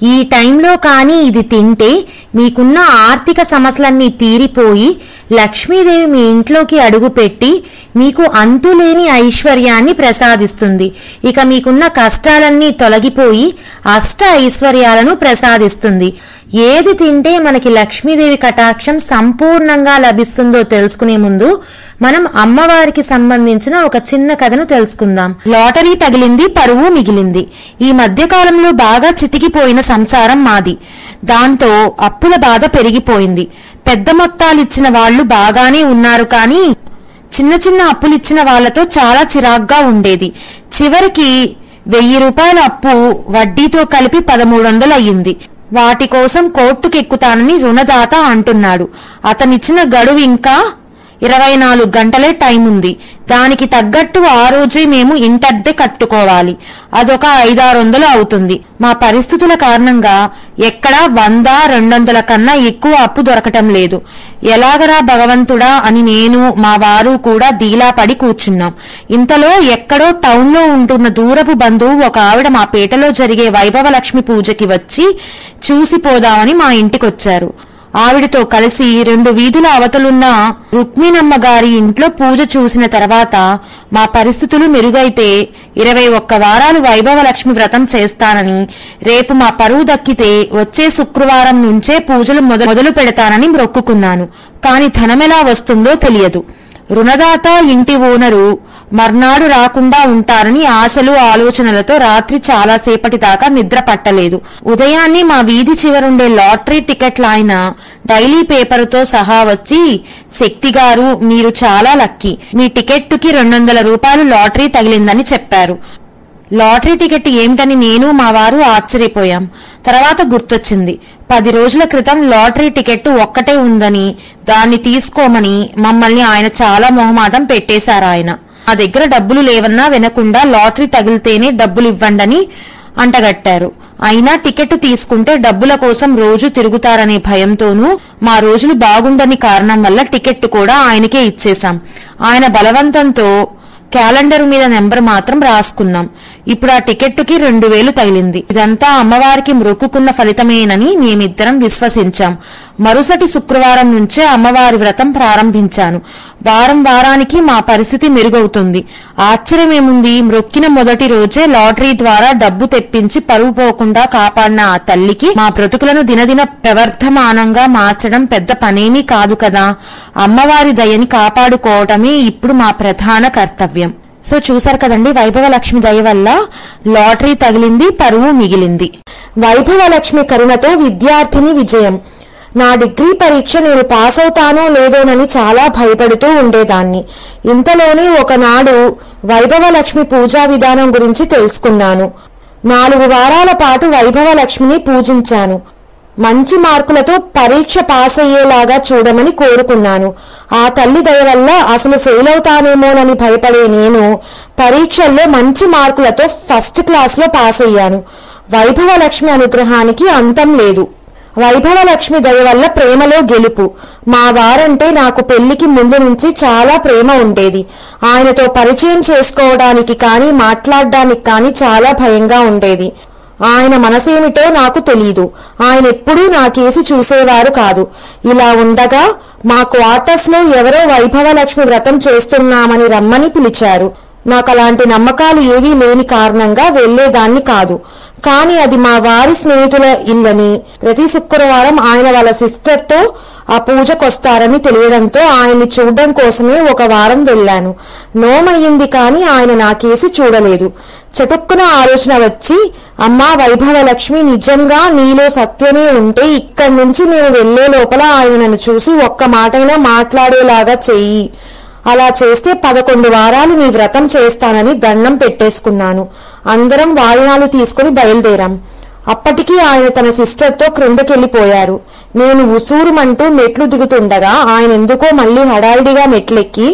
ఈ టైంలో కానీ ఇది తింటే మీకున్న ఆర్థిక సమస్యలన్నీ తీరిపోయి లక్ష్మీదేవి మీ ఇంట్లోకి అడుగుపెట్టి మీకు అంతులేని ఐశ్వర్యాన్ని ప్రసాదిస్తుంది ఇక మీకున్న కష్టాలన్నీ తొలగిపోయి అష్ట ఐశ్వర్యాలను ప్రసాదిస్తుంది ఏది తింటే మనకి లక్ష్మీదేవి కటాక్షం సంపూర్ణంగా లభిస్తుందో తెలుసుకునే ముందు మనం అమ్మవారికి సంబంధించిన ఒక చిన్న కథను తెలుసుకుందాం లాటరీ తగిలింది పరువు మిగిలింది ఈ మధ్య కాలంలో బాగా చితికిపోయిన సంసారం మాది దాంతో అప్పుల బాధ పెరిగిపోయింది పెద్ద మొత్తాలిచ్చిన వాళ్ళు బాగానే ఉన్నారు కానీ చిన్న చిన్న అప్పులిచ్చిన వాళ్ళతో చాలా చిరాగ్గా ఉండేది చివరికి వెయ్యి రూపాయల అప్పు వడ్డీతో కలిపి పదమూడు వందలు అయ్యింది వాటి కోసం కోర్టుకెక్కుతానని రుణదాత అంటున్నాడు అతనిచ్చిన గడువు ఇంకా ఇరవై నాలుగు గంటలే టైం ఉంది దానికి తగ్గట్టు ఆ రోజే మేము ఇంటద్దె కట్టుకోవాలి అదొక ఐదారు వందలు అవుతుంది మా పరిస్థితుల కారణంగా ఎక్కడా వంద రెండొందల కన్నా ఎక్కువ అప్పు దొరకటం లేదు ఎలాగరా భగవంతుడా అని నేను మా వారు కూడా దీలా పడి కూర్చున్నాం ఇంతలో ఎక్కడో టౌన్లో ఉంటున్న దూరపు బంధువు ఒక ఆవిడ మా పేటలో జరిగే వైభవ లక్ష్మి పూజకి వచ్చి చూసిపోదామని మా ఇంటికొచ్చారు ఆవిడతో కలిసి రెండు వీధుల అవతలున్న రుక్మిణమ్మ గారి ఇంట్లో పూజ చూసిన తర్వాత మా పరిస్థితులు మెరుగైతే ఇరవై ఒక్క వారాలు వైభవ లక్ష్మి వ్రతం చేస్తానని రేపు మా పరువు దక్కితే వచ్చే శుక్రవారం నుంచే పూజలు మొద- మొదలు పెడతానని మొక్కుకున్నాను కాని ధనమెలా వస్తుందో తెలియదు రుణదాత ఇంటి ఓనరు మర్నాడు రాకుండా ఉంటారని ఆశలు ఆలోచనలతో రాత్రి చాలా సేపటి దాకా నిద్ర పట్టలేదు ఉదయాన్నే మా వీధి చివరుండే లాటరీ టికెట్ల ఆయన డైలీ పేపరుతో సహా వచ్చి శక్తి గారు మీరు చాలా లక్కీ మీ టికెట్టుకి రెండు వందల రూపాయలు లాటరీ తగిలిందని చెప్పారు లాటరీ టికెట్ ఏమిటని నేను మా వారు ఆశ్చర్యపోయాం తర్వాత గుర్తొచ్చింది పది రోజుల క్రితం లాటరీ టికెట్ ఒక్కటే ఉందని దాన్ని తీసుకోమని మమ్మల్ని ఆయన చాలా మొహమాటం పెట్టేశారు ఆయన మా దగ్గర డబ్బులు లేవన్నా వినకుండా లాటరీ తగిలితేనే డబ్బులు ఇవ్వండని అంటగట్టారు అయినా టికెట్ తీసుకుంటే డబ్బుల కోసం రోజు తిరుగుతారనే భయంతోనూ మా రోజులు బాగుండని కారణం వల్ల టికెట్ కూడా ఆయనకే ఇచ్చేశాం ఆయన బలవంతంతో క్యాలెండర్ మీద నెంబర్ మాత్రం రాసుకున్నాం ఇప్పుడు ఆ టికెట్టుకి రెండు వేలు తగిలింది ఇదంతా అమ్మవారికి మొక్కుకున్న ఫలితమేనని మేమిద్దరం విశ్వసించాం మరుసటి శుక్రవారం నుంచే అమ్మవారి వ్రతం ప్రారంభించాను వారం వారానికి మా పరిస్థితి మెరుగవుతుంది ఆశ్చర్యమేముంది మ్రొక్కిన మొదటి రోజే లాటరీ ద్వారా డబ్బు తెప్పించి పరువు పోకుండా కాపాడిన ఆ తల్లికి మా బ్రతుకులను దినదిన ప్రవర్ధమానంగా మార్చడం పెద్ద పనేమీ కాదు కదా అమ్మవారి దయని కాపాడుకోవటమే ఇప్పుడు మా ప్రధాన కర్తవ్యం సో చూసారు కదండి వైభవ లక్ష్మి దయ వల్ల లాటరీ తగిలింది పరువు మిగిలింది వైభవ లక్ష్మి కరుణతో విద్యార్థిని విజయం నా డిగ్రీ పరీక్ష నేను పాస్ అవుతానో లేదోనని చాలా భయపడుతూ ఉండేదాన్ని ఇంతలోనే ఒకనాడు వైభవ లక్ష్మి పూజా విధానం గురించి తెలుసుకున్నాను నాలుగు వారాల పాటు వైభవ లక్ష్మిని పూజించాను మంచి మార్కులతో పరీక్ష పాస్ అయ్యేలాగా చూడమని కోరుకున్నాను ఆ తల్లి దయ వల్ల అసలు ఫెయిల్ అవుతానేమోనని భయపడే నేను పరీక్షల్లో మంచి మార్కులతో ఫస్ట్ క్లాస్లో పాస్ అయ్యాను వైభవ లక్ష్మి అనుగ్రహానికి అంతం లేదు వైభవ లక్ష్మి దయ వల్ల ప్రేమలో గెలుపు మా వారంటే నాకు పెళ్లికి ముందు నుంచి చాలా ప్రేమ ఉండేది ఆయనతో పరిచయం చేసుకోవడానికి కానీ మాట్లాడడానికి కానీ చాలా భయంగా ఉండేది ఆయన మనసేమిటో నాకు తెలీదు ఆయన ఎప్పుడూ నా కేసి చూసేవారు కాదు ఇలా ఉండగా మా క్వార్టర్స్ లో ఎవరో వైభవ లక్ష్మి వ్రతం చేస్తున్నామని రమ్మని పిలిచారు నాకు అలాంటి నమ్మకాలు ఏవీ లేని కారణంగా వెళ్లేదాన్ని కాదు కానీ అది మా వారి స్నేహితుల ఇల్లని ప్రతి శుక్రవారం ఆయన వాళ్ళ సిస్టర్ తో ఆ పూజకొస్తారని తెలియడంతో ఆయన్ని చూడడం కోసమే ఒక వారం వెళ్ళాను నోమయ్యింది కానీ ఆయన నా కేసి చూడలేదు చటుక్కున ఆలోచన వచ్చి అమ్మా వైభవ లక్ష్మి నిజంగా నీలో సత్యమే ఉంటే ఇక్కడి నుంచి నేను వెళ్లే లోపల ఆయన నన్ను చూసి ఒక్క మాటైనా మాట్లాడేలాగా చెయ్యి అలా చేస్తే పదకొండు వారాలు నీ వ్రతం చేస్తానని దండం పెట్టేసుకున్నాను అందరం వాయినాలు తీసుకుని బయలుదేరాం అప్పటికి ఆయన తన సిస్టర్తో క్రిందకెళ్లిపోయారు నేను ఉసూరుమంటూ మెట్లు దిగుతుండగా ఆయన ఎందుకో మళ్ళీ హడావిడిగా మెట్లెక్కి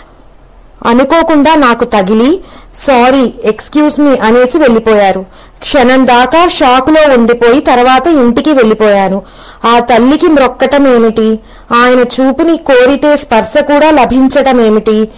అనుకోకుండా నాకు తగిలి సారీ ఎక్స్క్యూజ్ మీ అనేసి వెళ్ళిపోయారు క్షణం దాకా షాకులో ఉండిపోయి తర్వాత ఇంటికి వెళ్ళిపోయాను ఆ తల్లికి మ్రొక్కటం ఏమిటి ఆయన చూపుని కోరితే స్పర్శ కూడా లభించటం ఏమిటి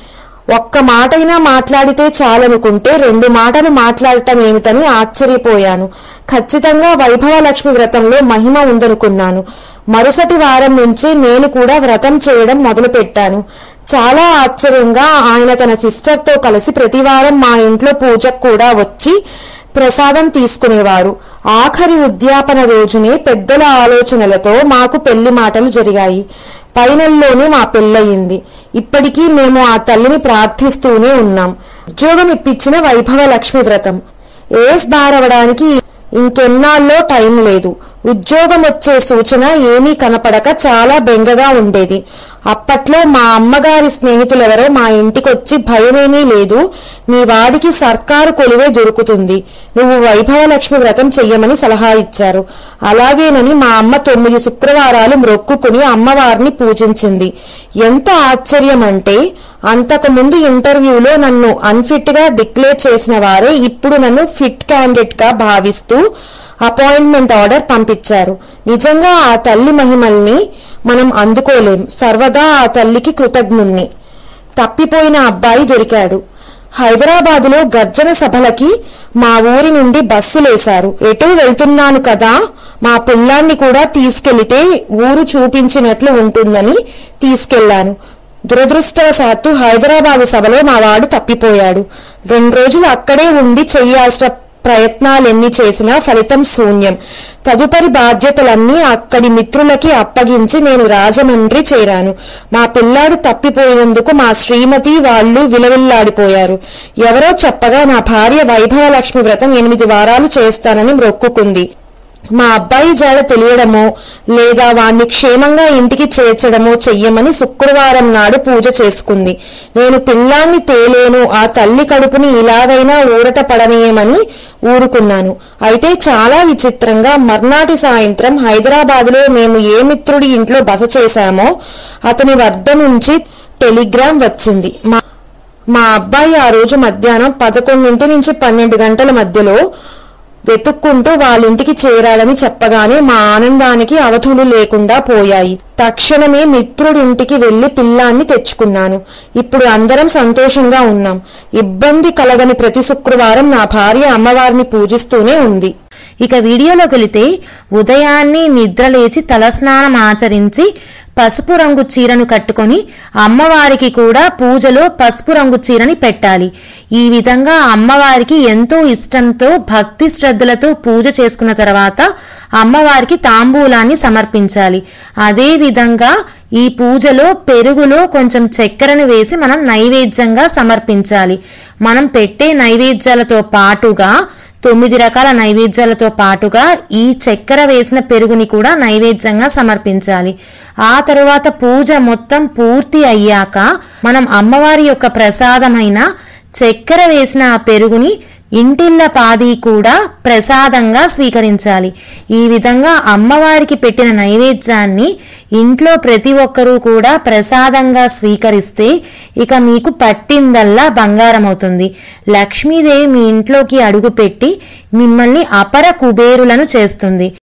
ఒక్క మాటైనా మాట్లాడితే చాలనుకుంటే రెండు మాటలు మాట్లాడటం ఏమిటని ఆశ్చర్యపోయాను ఖచ్చితంగా వైభవలక్ష్మి వ్రతంలో మహిమ ఉందనుకున్నాను మరుసటి వారం నుంచి నేను కూడా వ్రతం చేయడం మొదలుపెట్టాను చాలా ఆశ్చర్యంగా ఆయన తన సిస్టర్తో కలిసి ప్రతివారం మా ఇంట్లో పూజకు కూడా వచ్చి ప్రసాదం తీసుకునేవారు ఆఖరి ఉద్యాపన రోజునే పెద్దల ఆలోచనలతో మాకు పెళ్లి మాటలు జరిగాయి పై నెలలోనే మా పెళ్ళయింది ఇప్పటికీ మేము ఆ తల్లిని ప్రార్థిస్తూనే ఉన్నాం ఉద్యోగం ఇప్పించిన వైభవ లక్ష్మి వ్రతం ఏస్ బారవడానికి ఇంకెన్నాళ్ళో టైం లేదు ఉద్యోగం వచ్చే సూచన ఏమీ కనపడక చాలా బెంగగా ఉండేది అప్పట్లో మా అమ్మగారి స్నేహితులెవరో మా ఇంటికొచ్చి భయమేమీ లేదు మీ వాడికి సర్కారు కొలువే దొరుకుతుంది నువ్వు వైభవలక్ష్మి వ్రతం చెయ్యమని సలహా ఇచ్చారు అలాగేనని మా అమ్మ తొమ్మిది శుక్రవారాలు మ్రొక్కుకుని అమ్మవారిని పూజించింది ఎంత ఆశ్చర్యం అంటే అంతకుముందు ఇంటర్వ్యూలో నన్ను అన్ఫిట్ గా డిక్లేర్ చేసిన వారే ఇప్పుడు నన్ను ఫిట్ క్యాండిడేట్ గా భావిస్తూ అపాయింట్మెంట్ ఆర్డర్ పంపించారు నిజంగా ఆ తల్లి మహిమల్ని మనం అందుకోలేం సర్వదా ఆ తల్లికి కృతజ్ఞుణ్ణి తప్పిపోయిన అబ్బాయి దొరికాడు హైదరాబాదులో గర్జన సభలకి మా ఊరి నుండి బస్సులేశారు ఎటూ వెళ్తున్నాను కదా మా పిల్లాన్ని కూడా తీసుకెళ్లితే ఊరు చూపించినట్లు ఉంటుందని తీసుకెళ్లాను దురదృష్టవశాత్తు హైదరాబాదు సభలో మా వాడు తప్పిపోయాడు రెండు రోజులు అక్కడే ఉండి చెయ్యాల్సిన ప్రయత్నాలెన్ని చేసినా ఫలితం శూన్యం తదుపరి బాధ్యతలన్నీ అక్కడి మిత్రులకి అప్పగించి నేను రాజమండ్రి చేరాను మా పిల్లాడు తప్పిపోయినందుకు మా శ్రీమతి వాళ్ళు విలవిల్లాడిపోయారు ఎవరో చెప్పగా నా భార్య వైభవలక్ష్మి వ్రతం ఎనిమిది వారాలు చేస్తానని మొక్కుకుంది మా అబ్బాయి జాడ తెలియడమో లేదా వాణ్ణి క్షేమంగా ఇంటికి చేర్చడమో చెయ్యమని శుక్రవారం నాడు పూజ చేసుకుంది నేను పిల్లాన్ని తేలేను ఆ తల్లి కడుపుని ఇలాగైనా ఊరట పడనీయమని ఊరుకున్నాను అయితే చాలా విచిత్రంగా మర్నాటి సాయంత్రం హైదరాబాదులో మేము ఏ మిత్రుడి ఇంట్లో బస చేశామో అతని వద్ద నుంచి టెలిగ్రామ్ వచ్చింది మా మా అబ్బాయి ఆ రోజు మధ్యాహ్నం పదకొండింటి నుంచి పన్నెండు గంటల మధ్యలో వెతుక్కుంటూ వాళ్ళింటికి చేరాలని చెప్పగానే మా ఆనందానికి అవధులు లేకుండా పోయాయి తక్షణమే మిత్రుడింటికి వెళ్లి పిల్లాన్ని తెచ్చుకున్నాను ఇప్పుడు అందరం సంతోషంగా ఉన్నాం ఇబ్బంది కలగని ప్రతి శుక్రవారం నా భార్య అమ్మవారిని పూజిస్తూనే ఉంది ఇక వీడియోలోకి వెళితే ఉదయాన్నే నిద్రలేచి తలస్నానం ఆచరించి పసుపు రంగు చీరను కట్టుకొని అమ్మవారికి కూడా పూజలో పసుపు రంగు చీరని పెట్టాలి ఈ విధంగా అమ్మవారికి ఎంతో ఇష్టంతో భక్తి శ్రద్ధలతో పూజ చేసుకున్న తర్వాత అమ్మవారికి తాంబూలాన్ని సమర్పించాలి అదే విధంగా ఈ పూజలో పెరుగులో కొంచెం చక్కెరను వేసి మనం నైవేద్యంగా సమర్పించాలి మనం పెట్టే నైవేద్యాలతో పాటుగా తొమ్మిది రకాల నైవేద్యాలతో పాటుగా ఈ చక్కెర వేసిన పెరుగుని కూడా నైవేద్యంగా సమర్పించాలి ఆ తరువాత పూజ మొత్తం పూర్తి అయ్యాక మనం అమ్మవారి యొక్క ప్రసాదమైన చక్కెర వేసిన ఆ పెరుగుని ఇంటిళ్ళ పాది కూడా ప్రసాదంగా స్వీకరించాలి ఈ విధంగా అమ్మవారికి పెట్టిన నైవేద్యాన్ని ఇంట్లో ప్రతి ఒక్కరూ కూడా ప్రసాదంగా స్వీకరిస్తే ఇక మీకు పట్టిందల్లా బంగారం అవుతుంది లక్ష్మీదేవి మీ ఇంట్లోకి అడుగుపెట్టి మిమ్మల్ని అపర కుబేరులను చేస్తుంది